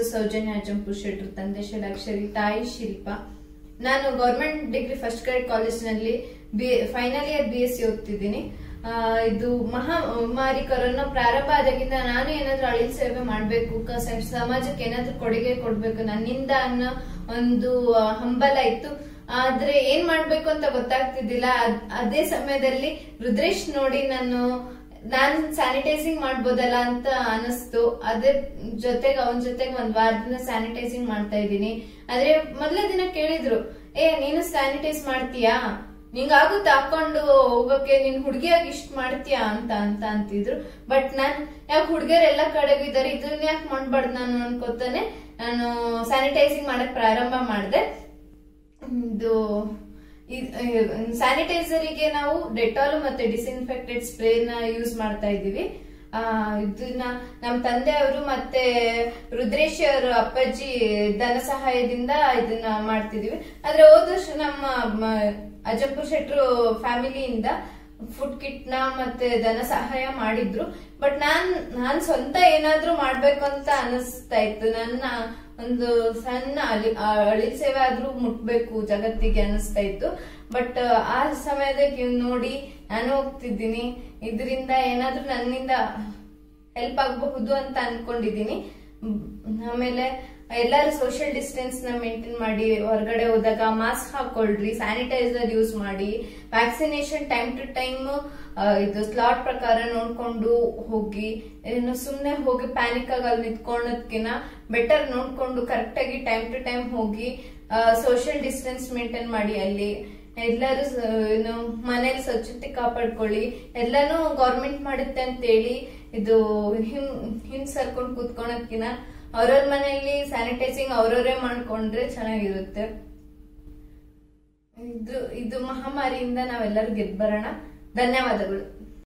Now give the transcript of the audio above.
ಸೌಜನ್ಯ ಅಜಂಪುರ್ ಶೆಟ್ರು ತಂದೆ ಷಡಾಕ್ಷರಿ ತಾಯಿ ಶಿಲ್ಪ ನಾನು ಗೌರ್ಮೆಂಟ್ ಡಿಗ್ರಿ ಫಸ್ಟ್ ಗ್ರೇಡ್ ಕಾಲೇಜ್ನಲ್ಲಿ B final year B S C ಓದ್ತಿದ್ದೀನಿ ಆ, ಇದು ಮಹಾಮಾರಿ ಕೊರೋನಾ ಪ್ರಾರಂಭ ಆದಾಗಿಂದ ನಾನು ಏನಾದ್ರೂ ಅಳಿಲ್ ಸೇವೆ ಮಾಡ್ಬೇಕು ಕ- ಸ- ಸಮಾಜಕ್ಕೆ ಏನಾದ್ರೂ ಕೊಡುಗೆ ಕೊಡ್ಬೇಕು ನನ್ನಿಂದ ಅನ್ನೋ ಒಂದು ಆ, ಹಂಬಲ ಇತ್ತು ಆದ್ರೆ ಏನ್ ಮಾಡ್ಬೇಕು ಅಂತ ಗೊತ್ತಾಗ್ತಿದ್ದಿಲ್ಲ ಅದ್- ಅದೇ ಸಮಯದಲ್ಲಿ ರುದ್ರೇಶ್ ನೋಡಿ ನಾನು ನಾನ್ ಸ್ಯಾನಿಟೈಸಿಂಗ್ ಮಾಡ್ಬೋದಲ್ಲ ಅಂತ ಅನಿಸ್ತು ಅದೇ ಜೊತೆಗೆ ಅವನ ಜೊತೆಗೆ ಒಂದ್ ವಾರದಿಂದ ಸ್ಯಾನಿಟೈಸಿಂಗ್ ಮಾಡ್ತಾ ಇದ್ದೀನಿ ಆದ್ರೆ ಮೊದಲೇ ದಿನ ಕೇಳಿದ್ರು ಏ ನೀನು ಸ್ಯಾನಿಟೈಸ್ ಮಾಡ್ತೀಯಾ ನಿಂಗ್ ಆಗುತ್ತೆ ಹಾಕೊಂಡು ಹೋಗಕ್ಕೆ ನೀನ್ ಹುಡುಗಿಯಾಗಿ ಇಷ್ಟ ಮಾಡ್ತೀಯಾ ಅಂತ ಅಂತ ಅಂತಿದ್ರು ಬಟ್ ನಾನ್ ಯಾಕೆ ಹುಡುಗಿಯರ್ ಎಲ್ಲ ಕಡೆಗೂ ಇದಾರೆ ಇದನ್ನ ಯಾಕೆ ಮಾಡ್ಬಾರ್ದು ನಾನು ಅನ್ಕೋತಾನೆ ನಾನು ಸ್ಯಾನಿಟೈಸಿಂಗ್ ಮಾಡಕ್ ಪ್ರಾರಂಭ ಮಾಡಿದೆ ಇದು ಸ್ಯಾನಿಟೈಸರಿಗೆ ನಾವು ಡೆಟಾಲ್ ಮತ್ತೆ ಡಿಸ್ಇನ್ಫೆಕ್ಟೆಡ್ ಸ್ಪ್ರೇನ ಯೂಸ್ ಮಾಡ್ತಾ ಇದ್ದೀವಿ ಆ, ಇದನ್ನ ನಮ್ಮ ತಂದೆಯವರು ಮತ್ತೆ ರುದ್ರೇಶ್ ಅವರು ಅಪ್ಪಾಜಿ ಧನ ಸಹಾಯದಿಂದ ಇದನ್ನ ಮಾಡ್ತಿದೀವಿ ಆದ್ರೆ ಹೋದ ವರ್ಷ ನಮ್ಮ ಮ- ಅಜ್ಜಪ್ಪುರ್ ಶೆಟ್ರು ಫ್ಯಾಮಿಲಿಯಿಂದ ಫುಡ್ ಕಿಟ್ ನ ಮತ್ತೆ ಧನ ಸಹಾಯ ಮಾಡಿದ್ರು ಬಟ್ ನಾನ್ ನಾನ್ ಸ್ವಂತ ಏನಾದ್ರೂ ಮಾಡ್ಬೇಕು ಅಂತ ಅನಿಸ್ತಾ ಇತ್ತು ನನ್ನ ಒಂದು ಸಣ್ಣ ಅಳಿ ಅಳಿಲ್ ಸೇವೆ ಆದ್ರೂ ಮುಟ್ಬೇಕು ಜಗತ್ತಿಗೆ ಅನಿಸ್ತಾ ಇತ್ತು ಬಟ್ ಆ ಸಮಯದಲ್ಲಿ ನೋಡಿ ನಾನು ಹೋಗ್ತಿದ್ದೀನಿ ಇದರಿಂದ ಏನಾದ್ರೂ ನನ್ನಿಂದ ಹೆಲ್ಪ್ ಆಗಬಹುದು ಅಂತ ಅನ್ಕೊಂಡಿದೀನಿ ಮ್, ಆಮೇಲೆ ಎಲ್ಲರೂ ಸೋಷಿಯಲ್ ಡಿಸ್ಟೆನ್ಸ್ ನ ಮೇಂಟೈನ್ ಮಾಡಿ ಹೊರಗಡೆ ಹೋದಾಗ ಮಾಸ್ಕ್ ಹಾಕೊಳ್ರಿ ಸ್ಯಾನಿಟೈಸರ್ ಯೂಸ್ ಮಾಡಿ ವ್ಯಾಕ್ಸಿನೇಷನ್ ಟೈಮ್ ಟು ಟೈಮ್ ಇದು ಸ್ಲಾಟ್ ಪ್ರಕಾರ ನೋಡ್ಕೊಂಡು ಹೋಗಿ ಏನು ಸುಮ್ನೆ ಹೋಗಿ ಪ್ಯಾನಿಕ್ ಆಗಿ ಅಲ್ಲಿ ನಿಂತ್ಕೊಳ್ಳೋದ್ಕಿನ ಬೆಟರ್ ನೋಡ್ಕೊಂಡು ಕರೆಕ್ಟ್ ಆಗಿ ಟೈಮ್ ಟು ಟೈಮ್ ಹೋಗಿ ಸೋಷಿಯಲ್ ಡಿಸ್ಟೆನ್ಸ್ ಮೇಂಟೈನ್ ಮಾಡಿ ಅಲ್ಲಿ ಎಲ್ಲರೂ ಸ- ಏನು ಮನೇಲಿ ಸ್ವಚ್ಛತೆ ಕಾಪಾಡ್ಕೊಳ್ಳಿ ಎಲ್ಲಾನು ಗೌರ್ಮೆಂಟ್ ಮಾಡುತ್ತೆ ಅಂತೇಳಿ ಇದು ಹಿಂ ಹಿಂದ್ ಸರ್ಕೊಂಡು ಕೂತ್ಕೊಳಕ್ಕಿನ ಅವ್ರವ್ರ ಮನೆಯಲ್ಲಿ ಸ್ಯಾನಿಟೈಸಿಂಗ್ ಅವ್ರವರೇ ಮಾಡ್ಕೊಂಡ್ರೆ ಚೆನ್ನಾಗಿರುತ್ತೆ ಇದು ಇದು ಮಹಾಮಾರಿಯಿಂದ ನಾವೆಲ್ಲರೂ ಗೆದ್ದು ಬರೋಣ ಧನ್ಯವಾದಗಳು